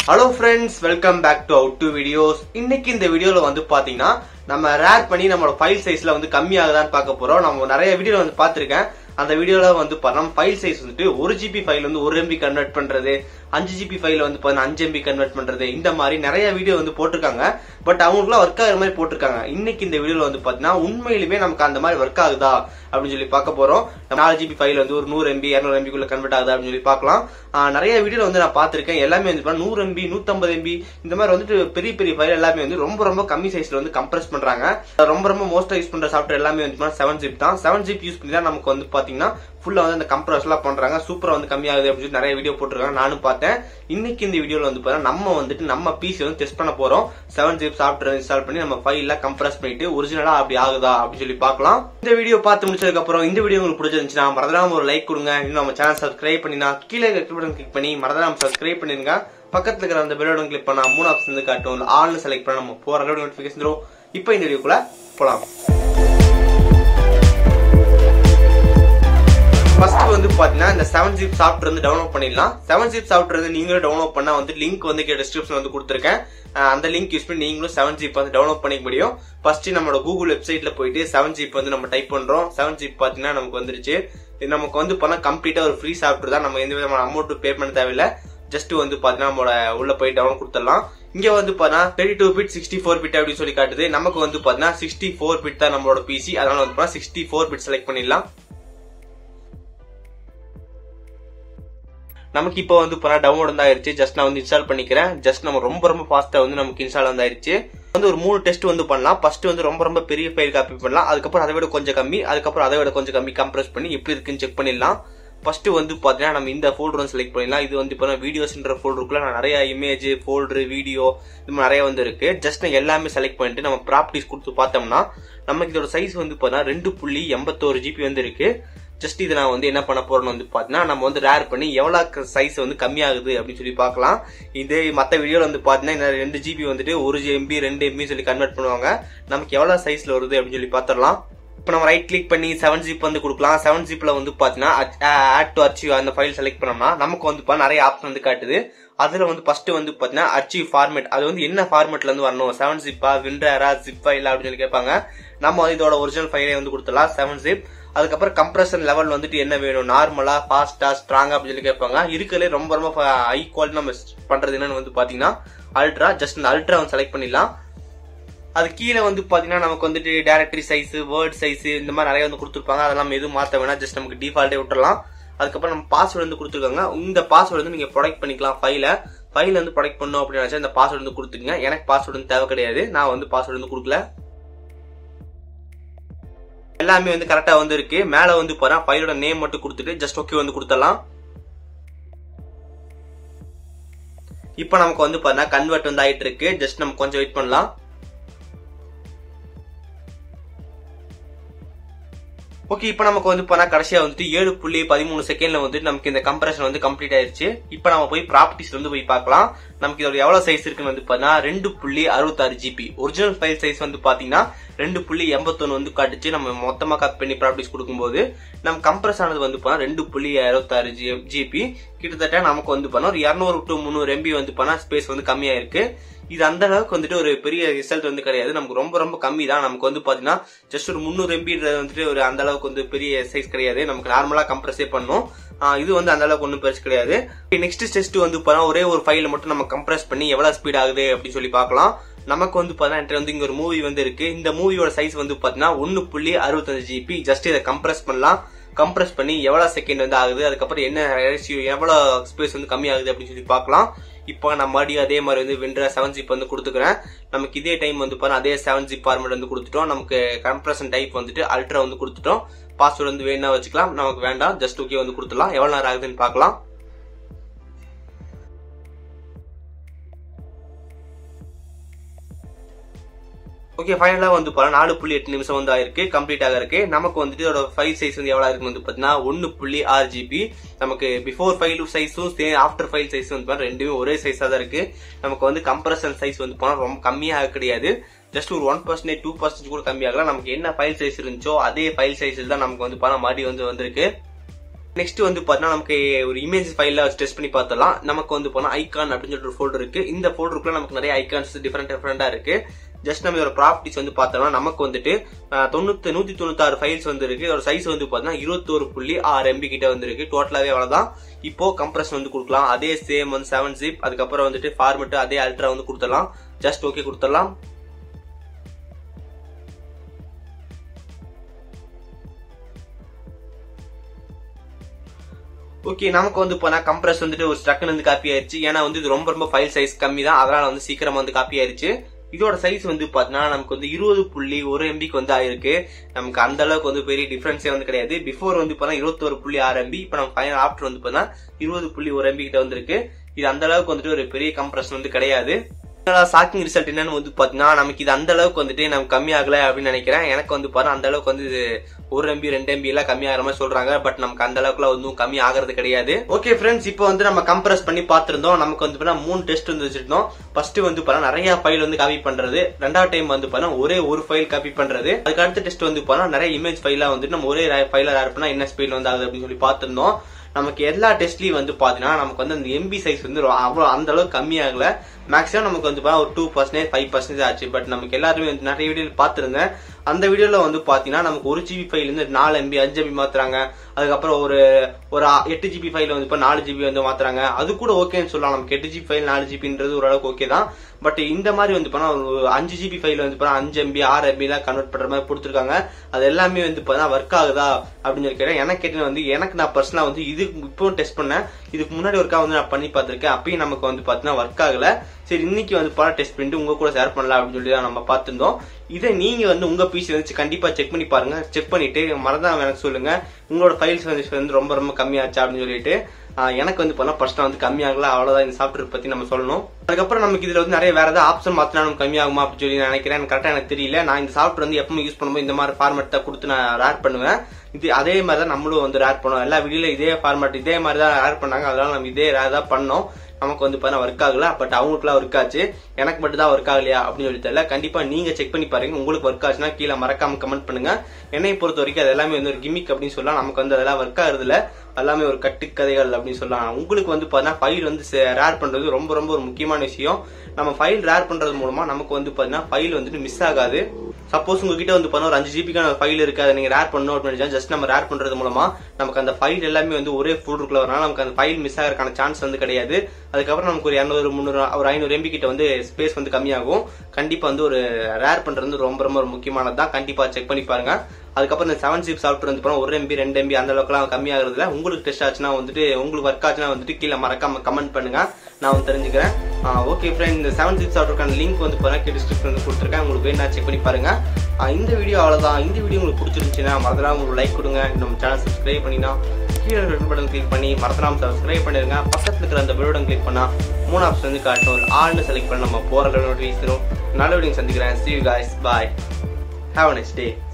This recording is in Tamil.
hello friends welcome back to out to videos இன்னைக்கு இந்த வீடியோல வந்து பாத்தீங்கன்னா நம்ம ரேர் பண்ணி நம்மளோட ஃபைல் சைஸ்ல வந்து கம்மி ஆகுதான்னு பார்க்க போறோம் நம்ம நிறைய வீடியோ வந்து பார்த்திருக்கேன் அந்த வீடியோல வந்து பார்த்தோம் ஃபைல் சைஸ் வந்துட்டு ஒரு ஜிபி ஃபைல் வந்து ஒரு எம்பி கன்வெர்ட் பண்றது அஞ்சு ஜிபி ஃபைல் வந்து பார்த்தீங்கன்னா அஞ்சு எம்பி கன்வெர்ட் பண்றது இந்த மாதிரி நிறைய வீடியோ வந்து போட்டிருக்காங்க பட் அவங்களுக்குலாம் ஒர்க் ஆகுற மாதிரி போட்டிருக்காங்க இன்னைக்கு இந்த வீடியோல வந்து பாத்தீங்கன்னா உண்மையிலுமே நமக்கு அந்த மாதிரி ஒர்க் ஆகுதா அப்படின்னு சொல்லி பார்க்க போறோம் நாலு ஜிபி ஃபைல் வந்து ஒரு நூறு எம்பி இரநூறு எம்பிக்குள்ள கன்வெர்ட் ஆகுதா அப்படின்னு சொல்லி பார்க்கலாம் ஆஹ் நிறைய வீடியோ வந்து நான் பார்த்திருக்கேன் எல்லாமே வந்து பாத்தீங்கன்னா நூறு எம்பி நூத்தம்பது எம்பி இந்த மாதிரி வந்துட்டு பெரிய பெரிய ஃபைல் எல்லாமே வந்து ரொம்ப ரொம்ப கம்மி சைஸ்ல வந்து கம்ப்ரஸ் பண்றாங்க ரொம்ப ரொம்ப மோஸ்டா யூஸ் பண்ற சாஃப்ட்வேர் எல்லாமே வந்து செவன் ஜிப் தான் செவன் ஜிப் யூஸ் பண்ணி தான் நமக்கு வந்து பாத்தீங்கன்னா ஃபுல்லா வந்து அந்த கம்ப்ரஸ் எல்லாம் பண்றாங்க சூப்பரா வந்து கம்மியாகுது அப்படின்னு சொல்லி நிறைய வீடியோ போட்டிருக்காங்க நானும் பார்த்தேன் இன்னைக்கு இந்த வீடியோல வந்து பாத்தீங்கன்னா நம்ம வந்துட்டு நம்ம பிசி வந்து டெஸ்ட் பண்ண போறோம் செவன் ஜிப் சாஃப்ட்வேர் இன்ஸ்டால் பண்ணி நம்ம ஃபைல்ல கம்ப்ரஸ் பண்ணிட்டு ஒரிஜினலா அப்படி ஆகுதா அப்படின்னு சொல்லி பார்க்கலாம் இந்த வீடியோ பார்த்து முடிச்சதுக்கு அப்புறம் இந்த வீடியோ உங்களுக்கு பிடிச்சிருந்துச்சுன்னா மறந்துடாம ஒரு லைக் கொடுங்க இன்னும் நம்ம சேனல் சப்ஸ்கிரைப் பண்ணினா கீழே பட்டன் கிளிக் பண்ணி மறந்துடாம சப்ஸ்கிரைப் பண்ணிருங்க பக்கத்துல இருக்கிற அந்த பெல் பட்டன் கிளிக் பண்ணா மூணு ஆப்ஷன் வந்து காட்டும் ஆல்னு செலக்ட் பண்ண நம்ம போற நோட்டிபிகேஷன் தரும் இப்போ இந்த வீடியோக்குள்ள போலாம் ஃபர்ஸ்ட் வந்து பாத்தீங்கன்னா இந்த செவன் ஜிப் சாஃப்ட்வேர் வந்து டவுன்லோட் பண்ணிடலாம் செவன் ஜிப் சாஃப்ட்வேர் வந்து நீங்களும் டவுன்லோட் பண்ணா வந்து லிங்க் வந்து டிஸ்கிரிப்ஷன் வந்து கொடுத்துருக்கேன் அஹ் அந்த லிங்க் யூஸ் பண்ணி நீங்களும் செவன் ஜிப் வந்து டவுன்லோட் பண்ணிக்க முடியும் ஃபர்ஸ்ட் நம்மளோட கூகுள் வெப்சைட்ல போயிட்டு செவன் ஜிப் வந்து நம்ம டைப் பண்றோம் செவன் ஜிப் பாத்தீங்கன்னா நமக்கு வந்துருச்சு இது நமக்கு வந்து பண்ணா கம்ப்ளீட்டா ஒரு ஃப்ரீ சாஃப்ட்வேர் தான் நம்ம எந்த விதமான அமௌண்ட் பே பண்ண தேவையில்லை ஜஸ்ட் வந்து பாத்தீங்கன்னா நம்மளோட உள்ள போய் டவுன்லோட் கொடுத்துடலாம் இங்க வந்து பாத்தீங்கன்னா thirty two bit sixty four bit அப்படின்னு சொல்லி காட்டுது நமக்கு வந்து பாத்தீங்கன்னா சிக்ஸ்டி ஃபோர் பிட் தான் நம்மளோட பிசி அதனால வந்து சிக்ஸ்டி ஃபோர் பிட் செலக்ட் பண்ணிடலாம் நமக்கு இப்போ வந்து இப்போ டவுன்லோட் வந்து ஆயிருச்சு ஜஸ்ட் நான் வந்து இன்ஸ்டால் பண்ணிக்கிறேன் ஜஸ்ட் நம்ம ரொம்ப ரொம்ப ஃபாஸ்டா வந்து நமக்கு இன்ஸ்டால் வந்து ஆயிருச்சு வந்து ஒரு மூணு டெஸ்ட் வந்து பண்ணலாம் ஃபர்ஸ்ட் வந்து ரொம்ப ரொம்ப பெரிய ஃபைல் காப்பி பண்ணலாம் அதுக்கப்புறம் அதை விட கொஞ்சம் கம்மி அதுக்கப்புறம் அதை விட கொஞ்சம் கம்மி கம்ப்ரஸ் பண்ணி எப்படி இருக்குன்னு செக் பண்ணிடலாம் ஃபர்ஸ்ட் வந்து பாத்தீங்கன்னா நம்ம இந்த ஃபோல்டர் வந்து செலக்ட் பண்ணிடலாம் இது வந்து இப்போ வீடியோஸ்ன்ற ஃபோல்டருக்குள்ள நான் நிறைய இமேஜ் ஃபோல்டர் வீடியோ இது மாதிரி நிறைய வந்து இருக்கு ஜஸ்ட் நான் எல்லாமே செலக்ட் பண்ணிட்டு நம்ம ப்ராப்பர்ட்டிஸ் கொடுத்து பார்த்தோம்னா நமக்கு இதோட சைஸ் வந்து பார்த்தீங்கன்னா ரெண்டு புள்ளி எண்பத்தோரு ஜிபி வந்து இருக்கு ஜஸ்ட் இதை நான் வந்து என்ன பண்ண போறேன்னு வந்து பாத்தீங்கன்னா நம்ம வந்து ரேர் பண்ணி எவ்வளவு சைஸ் வந்து கம்மியாகுது அப்படின்னு சொல்லி பார்க்கலாம் இதே மத்த வீடியோல வந்து பாத்தீங்கன்னா இந்த ரெண்டு ஜிபி வந்துட்டு ஒரு எம்பி ரெண்டு எம்பி சொல்லி கன்வெர்ட் பண்ணுவாங்க நமக்கு எவ்வளவு சைஸ்ல வருது அப்படின்னு சொல்லி பாத்திரலாம் இப்போ நம்ம ரைட் கிளிக் பண்ணி செவன் ஜிப் வந்து கொடுக்கலாம் செவன் ஜிப்ல வந்து பாத்தீங்கன்னா ஆட் டு அச்சீவ் அந்த ஃபைல் செலக்ட் பண்ணோம்னா நமக்கு வந்து பா நிறைய ஆப்ஷன் வந்து காட்டுது அதுல வந்து ஃபர்ஸ்ட் வந்து பாத்தீங்கன்னா அச்சீவ் ஃபார்மேட் அது வந்து என்ன ஃபார்மேட்ல இருந்து வரணும் செவன் ஜிப்பா விண்டரா ஜிப் ஃபைல் அப்படின்னு சொல்லி கேட்பாங்க நம்ம வந்து இதோட ஒரிஜினல் ஃபைலே வந்து கொடுத்துடலாம் செவன் ஜிப் அதுக்கப்புறம் கம்ப்ரஷன் லெவல் வந்துட்டு என்ன வேணும் நார்மலா ஃபாஸ்டா ஸ்ட்ராங்கா அப்படின்னு சொல்லி கேட்பாங்க இருக்கிறதுலே ரொம்ப ரொம்ப ஹை குவாலிட்டி நம்ம பண்றது என்னன்னு வந்து பாத்தீங்கன்னா அல்ட்ரா ஜஸ்ட் இந்த அல்ட்ரா வந்து செலக்ட் பண்ணிடலாம் அது கீழே வந்து பாத்தீங்கன்னா நமக்கு வந்துட்டு டேரக்டரி சைஸ் வேர்ட் சைஸ் இந்த மாதிரி நிறைய வந்து கொடுத்துருப்பாங்க அதெல்லாம் எதுவும் மாத்த வேணாம் ஜஸ்ட் நமக்கு டிஃபால்ட்டே விட்டுறலாம் அதுக்கப்புறம் நம்ம பாஸ்வேர்டு வந்து கொடுத்துருக்காங்க இந்த பாஸ்வேர்டு வந்து நீங்க ப்ரொடெக்ட் பண்ணிக்கலாம் ஃபைல ஃபைல் வந்து ப்ரொடெக்ட் பண்ணணும் அப்படின்னு நினைச்சா இந்த பாஸ்வேர்டு வந்து கொடுத்துருங்க எனக்கு பாஸ்வேர்டு வந்து தேவை கிடையாது நான் வந்து பாஸ்வேர்டு வந்து கொடுக்கல எல்லாமே வந்து கரெக்டா வந்து இருக்கு மேல வந்து போறேன் ஃபைலோட நேம் மட்டும் கொடுத்துட்டு ஜஸ்ட் ஓகே வந்து கொடுத்துடலாம் இப்போ நமக்கு வந்து பாருங்க கன்வெர்ட் வந்து ஆயிட்டு இருக்கு ஜஸ்ட் நம்ம கொஞ்சம் வெயிட் பண்ணலாம் ஓகே இப்போ நமக்கு வந்து போனா கடைசியா வந்துட்டு ஏழு புள்ளி பதிமூணு செகண்ட்ல வந்து நமக்கு இந்த கம்ப்ரஷன் வந்து கம்ப்ளீட் ஆயிருச்சு இப்போ நம்ம போய் ப்ராப்பர்ட்டிஸ் வந்து போய் பார்க்கலாம் நமக்கு இதோட எவ்வளவு சைஸ் இருக்குன்னு வந்து பாத்தீங்கன்னா ரெண்டு புள்ளி அறுபத்தாறு ஜிபி ஒரிஜினல் ஃபைல் சைஸ் வந்து பாத்தீங்கன்னா ரெண்டு புள்ளி எண்பத்தொன்னு வந்து காட்டுச்சு நம்ம மொத்தமா கட் பண்ணி ப்ராப்பர்ட்டிஸ் கொடுக்கும்போது நம்ம கம்ப்ரஸ் ஆனது வந்து போனா ரெண்டு புள்ளி அறுபத்தாறு ஜிபி கிட்டத்தட்ட நமக்கு வந்து பண்ணா ஒரு இரநூறு டு முந்நூறு எம்பி வந்து பண்ணா ஸ்பேஸ் வந்து கம்மியா இருக்கு இது அந்த அளவுக்கு வந்துட்டு ஒரு பெரிய ரிசல்ட் வந்து கிடையாது நமக்கு ரொம்ப ரொம்ப கம்மி தான் நமக்கு வந்து பாத்தீங்கன்னா ஜஸ்ட் ஒரு முந்நூறு எம்பின்றது வந்துட்டு ஒரு அந்த அளவுக்கு வந்து பெரிய சைஸ் கிடையாது நமக்கு நார்மலா கம்ப்ரஸே பண்ணும் இது வந்து அந்த அளவுக்கு ஒன்றும் பெருசு கிடையாது நெக்ஸ்ட் டெஸ்ட் வந்து பார்த்தா ஒரே ஒரு ஃபைல மட்டும் நம்ம கம்ப்ரஸ் பண்ணி எவ்வளவு ஸ்பீட் ஆகுது அப்படின்னு சொல்லி பார்க்கலாம் நமக்கு வந்து பாத்தீங்கன்னா வந்து இங்க ஒரு மூவி வந்து இருக்கு இந்த மூவியோட சைஸ் வந்து பாத்தீங்கன்னா ஒன்னு புள்ளி அறுபத்தஞ்சு ஜிபி ஜஸ்ட் இதை கம்ப்ரஸ் பண்ணலாம் கம்ப்ரஸ் பண்ணி எவ்வளவு செகண்ட் வந்து ஆகுது அதுக்கப்புறம் என்ன ரேஷியோ எவ்வளவு ஸ்பேஸ் வந்து கம்மி ஆகுது அப்படின்னு சொல்லி பார்க்கலாம் இப்போ நான் மறுபடியும் அதே மாதிரி வந்து விண்டர் செவன் ஜிப் வந்து கொடுத்துக்கிறேன் நமக்கு இதே டைம் வந்து பாருங்க அதே செவன் ஜிப் ஃபார்மேட் வந்து கொடுத்துட்டோம் நமக்கு கம்ப்ரஷன் டைப் வந்துட்டு அல்ட்ரா வந்து கொடுத்துட்டோம் பாஸ்வேர்டு வந்து வேணா வச்சுக்கலாம் நமக்கு வேண்டாம் ஜஸ்ட் ஓகே வந்து கொடுத்துலாம் எவ்வளவு நேரம் ஆகுதுன்னு பார்க்கலாம் ஓகே ஃபைனலாக வந்து பாருங்க நாலு புள்ளி எட்டு நிமிஷம் வந்து ஆயிருக்கு கம்ப்ளீட் ஆக இருக்கு நமக்கு வந்துட்டு இதோட ஃபைல் சைஸ் வந்து எவ்வளவு இருக்குன்னு வந்து பார்த்தீங்கன்னா ஒன்னு புள்ளி ஆறு ஜிபி நமக்கு பிஃபோர் ஃபைல் சைஸும் சே ஆஃப்டர் ஃபைல் சைஸ் வந்து பாருங்க ரெண்டுமே ஒரே சைஸா தான் இருக்கு நமக்கு வந்து கம்ப்ரஷன் சைஸ் வந்து போனா ரொம்ப கம்மியாக கிடையாது ஜஸ்ட் ஒரு ஒன் பர்சன்டேஜ் டூ பர்சன்டேஜ் கூட கம்மியாகலாம் நமக்கு என்ன ஃபைல் சைஸ் இருந்துச்சோ அதே ஃபைல் சைஸில் தான் நமக்கு வந்து பணம் மாடி வந்து வந்திருக்கு நெக்ஸ்ட் வந்து பார்த்தீங்கன்னா நமக்கு ஒரு இமேஜ் ஃபைல டெஸ்ட் பண்ணி பார்த்தலாம் நமக்கு வந்து போனா ஐகான் அப்படின்னு சொல்லிட்டு ஒரு ஃபோல்டர் இருக்கு இந்த ஃபோல்டருக்குள்ள நமக்கு நிறைய ஐகான்ஸ் டிஃப்ரெண்ட் டிஃப்ரெண்டா இருக்கு ஜஸ்ட் நம்ம இதோட ப்ராப்பர்ட்டிஸ் வந்து பார்த்தோம்னா நமக்கு வந்துட்டு அஹ், தொண்ணூத்தி நூத்தி தொண்ணூத்தாறு ஃபைல்ஸ் வந்து இருக்கு இதோட சைஸ் வந்து பார்த்தீங்கன்னா இருபத்தோரு புள்ளி ஆறு எம்பி கிட்ட வந்து இருக்கு டோட்டலாவே அவ்வளவுதான் இப்போ கம்ப்ரஸ் வந்து கொடுக்கலாம் அதே சேம் வந்து செவன் ஜிப் அதுக்கப்புறம் வந்துட்டு ஃபார்மெட் அதே அல்ட்ரா வந்து கொடுத்துடலாம் ஜஸ்ட் ஓகே கொடுத்துடலாம் ஓகே நமக்கு வந்து போனா கம்ப்ரஸ் வந்துட்டு ஒரு ஸ்ட்ரக்னு வந்து காப்பி ஆயிருச்சு ஏன்னா வந்து இது ரொம்ப ரொம்ப ஃபைல் சைஸ் கம்மி தான் அதனால வந்து சீக்கிரமா வந்து காப்பி ஆயிருச்சு இதோட சைஸ் வந்து பாத்தீங்கன்னா நமக்கு வந்து இருபது புள்ளி ஒரு எம்பிக்கு வந்து ஆயிருக்கு நமக்கு அந்த அளவுக்கு வந்து பெரிய டிஃபரன்ஸே வந்து கிடையாது பிஃபோர் வந்து பார்த்தா இருபத்தொரு புள்ளி ஆறு எம்பி இப்போ நம்ம ஃபைனல் ஆஃப்டர் வந்து பார்த்தா இருபது புள்ளி ஒரு எம்பி கிட்ட வந்திருக்கு இது அந்த அளவுக்கு வந்துட்டு ஒரு பெரிய கம்ப்ரஷன் வந்து கிடையாது ஷாக்கிங் ரிசல்ட் என்னன்னு வந்து பாத்தீங்கன்னா நமக்கு இது அந்த அளவுக்கு வந்துட்டு நமக்கு கம்மியாகல அப்படின்னு நினைக்கிறேன் எனக்கு வந்து பாரு அந்த அளவுக்கு வந்து இது ஒரு எம்பி ரெண்டு எம்பி எல்லாம் கம்மியாகிற மாதிரி சொல்றாங்க பட் நமக்கு அந்த அளவுக்குலாம் வந்து கம்மி ஆகிறது கிடையாது ஓகே ஃப்ரெண்ட்ஸ் இப்போ வந்து நம்ம கம்ப்ரஸ் பண்ணி பார்த்திருந்தோம் நமக்கு வந்து பாத்தீங்கன்னா மூணு டெஸ்ட் வந்து வச்சிருந்தோம் ஃபர்ஸ்ட் வந்து பாத்தீங்கன்னா நிறைய ஃபைல் வந்து காப்பி பண்றது ரெண்டாவது டைம் வந்து பாத்தீங்கன்னா ஒரே ஒரு ஃபைல் காப்பி பண்றது அதுக்கு அடுத்த டெஸ்ட் வந்து பாத்தீங்கன்னா நிறைய இமேஜ் ஃபைலா வந்து நம்ம ஒரே ஃபைல ஆட் பண்ணா என்ன ஸ்பீட் வந்து ஆகுது அப்படின்னு சொல்லி பார்த்திருந்தோம் நமக்கு எல்லா டெஸ்ட்லயும் வந்து பாத்தீங்கன்னா நமக்கு வந்து அந்த எம்பி சைஸ் வந்து ரொ- அவ்வளவு அந்த அளவுக்கு கம்மியாகல மேக்ஸிமம் நமக்கு வந்து பாத்தீங்கன்னா ஒரு டூ பர்சன்டேஜ் ஃபைவ் பர்சன்டேஜ் ஆச்சு பட் நமக்கு எல்லாருமே வந்து நிறைய வீடியோ பார்த்துருந்தேன் அந்த வீடியோல வந்து பாத்தீங்கன்னா நமக்கு ஒரு ஜிபி ஃபைல் இருந்து நாலு எம்பி அஞ்சு எம்பி மாத்துறாங்க அதுக்கப்புறம் ஒரு ஒரு ஆ- எட்டு ஜிபி ஃபைல் வந்து இப்ப நாலு ஜிபி வந்து மாத்துறாங்க அது கூட ஓகேன்னு சொல்லலாம் நமக்கு எட்டு ஜிபி ஃபைல் நாலு ஜிபின்றது ஓரளவுக்கு ஓகே தான் பட் இந்த மாதிரி வந்து பண்ணா ஒரு அஞ்சு ஜிபி ஃபைல் வந்து பண்ணா அஞ்சு எம்பி ஆறு எம்பி எல்லாம் கன்வெர்ட் பண்ற மாதிரி கொடுத்துருக்காங்க அது எல்லாமே வந்து பார்த்தா ஒர்க் ஆகுதா அப்படின்னு சொல்லி கேட்டேன் எனக்கு கேட்டது வந்து எனக்கு நான் பர்சனலா வந்து இது இப்போ டெஸ்ட் பண்ணேன் இதுக்கு முன்னாடி ஒர்க்கா வந்து நான் பண்ணி பார்த்திருக்கேன் அப்பயும் நமக்கு வந்து பார்த்தீங்கன்னா ஒர்க் ஆகல சரி இன்னைக்கு வந்து பல டெஸ்ட் பண்ணிட்டு உங்க கூட ஷேர் பண்ணலாம் அப்படின்னு சொல்லி தான் நம்ம பார்த்திருந்தோம் இதை நீங்க வந்து உங்க பிசி வந்து கண்டிப்பா செக் பண்ணி பாருங்க செக் பண்ணிட்டு மறந்தாம எனக்கு சொல்லுங்க உங்களோட ஃபைல்ஸ் வந்து ரொம்ப ரொம்ப கம்மியாச்சா அப்படின்னு சொல்லிட்டு ஆஹ் எனக்கு வந்து பண்ணா ஃபர்ஸ்ட் வந்து கம்மியாகல அவ்வளவுதான் இந்த சாஃப்ட்வேர் பத்தி நம்ம சொல்லணும் அதுக்கப்புறம் நமக்கு இதுல வந்து நிறைய வேற ஏதாவது ஆப்ஷன் மாத்தினா நமக்கு கம்மியாகுமா அப்படின்னு சொல்லி நான் நினைக்கிறேன் கரெக்டா எனக்கு தெரியல நான் இந்த சாஃப்ட்வேர் வந்து எப்பவுமே யூஸ் பண்ணும்போது இந்த மாதிரி ஃபார்மேட் தான் கொடுத்து நான் ரேர் பண்ணுவேன் இது அதே மாதிரி தான் நம்மளும் வந்து ரேர் பண்ணுவோம் எல்லா வீடியோல இதே ஃபார்மேட் இதே மாதிரி தான் ரேர் பண்ணாங்க அதனால நம்ம இதே ரேர் தான் பண்ணோம் நமக்கு வந்து பார்த்தா ஒர்க் ஆகல பட் அவங்களுக்குலாம் ஒர்க் ஆச்சு எனக்கு மட்டும் தான் ஒர்க் ஆகலையா அப்படின்னு சொல்லி தெரியல கண்டிப்பா நீங்க செக் பண்ணி பாருங்க உங்களுக்கு ஒர்க் ஆச்சுன்னா கீழே மறக்காம கமெண்ட் பண்ணுங்க என்னை பொறுத்த வரைக்கும் அது எல்லாமே வந்து ஒரு கிமிக் அப்படின்னு சொல்லலாம் நமக்கு வந்து அதெல்லாம் ஒர்க் ஆகுறது இல்ல எல்லாமே ஒரு கட்டுக்கதைகள் அப்படின்னு சொல்லலாம் உங்களுக்கு வந்து பார்த்தீங்கன்னா ஃபைல் வந்து ரேர் பண்றது ரொம்ப ரொம்ப ஒரு முக்கியமான விஷயம் நம்ம ஃபைல் ரேர் பண்றது மூலமா நமக்கு வந்து பார்த்தீங்கன்னா ஃபைல் வந்துட்டு மிஸ் ஆகாது சப்போஸ் உங்ககிட்ட வந்து பார்த்தா ஒரு அஞ்சு ஜிபிக்கான ஃபைல் இருக்கு அதை நீங்க ரேர் பண்ணணும் அப்படின்னு ஜஸ்ட் நம்ம ரேர் பண்றது மூலமா நமக்கு அந்த ஃபைல் எல்லாமே வந்து ஒரே ஃபோல்டருக்குள்ள வரனால நமக்கு அந்த ஃபைல் மிஸ் ஆகிறதுக்கான சான்ஸ் வந்து கிடையாது அதுக்கப்புறம் நமக்கு ஒரு இரநூறு முந்நூறு ஒரு ஐநூறு எம்பி கிட்ட வந்து ஸ்பேஸ் வந்து கம்மியாகும் கண்டிப்பா வந்து ஒரு ரேர் பண்றது வந்து ரொம்ப ரொம்ப ஒரு முக்கியமானது தான் கண்டிப்பா செக் பண்ணி பாருங்க அதுக்கப்புறம் இந்த செவன் ஜிப் சாஃப்ட்வேர் வந்து போனா ஒரு எம்பி ரெண்டு எம்பி அந்த அளவுக்குலாம் கம்மியாகிறதுல உங்களுக்கு டெஸ்ட் ஆச்சுன்னா வந்துட்டு உங்களுக்கு ஒர்க் ஆச்சுன்னா வந்துட்டு கீழே மறக்காம கமெண்ட் பண்ணுங்க நான் வந்து தெரிஞ்சுக்கிறேன் ஓகே ஃப்ரெண்ட் இந்த செவன் ஜிப் சாஃப்ட்வேர்க்கான லிங்க் வந்து போனா டிஸ்கிரிப்ஷன் வந்து கொடுத்துருக்கேன் உங்களுக்கு வேணா செக் பண்ணி பாருங்க ஆஹ் இந்த வீடியோ அவ்வளவுதான் இந்த வீடியோ உங்களுக்கு பிடிச்சிருந்துச்சுன்னா மறந்துடாம உங்களுக்கு லைக் கொடுங்க நம்ம சேனல் சப்ஸ்கிரைப் பண்ணினா கீழே ரெட் பட்டன் கிளிக் பண்ணி மறந்துடாம சப்ஸ்கிரைப் பண்ணிருங்க பக்கத்துல இருக்கிற அந்த பெல் பட்டன் கிளிக் பண்ணா மூணு ஆப்ஷன் வந்து காட்டும் ஒரு ஆள்னு செலக்ட் பண்ணி நம்ம போற நோட்டிஃபிகேஷன் நல்ல வீடியோ சந்திக்கிறேன் see you guys bye have a nice day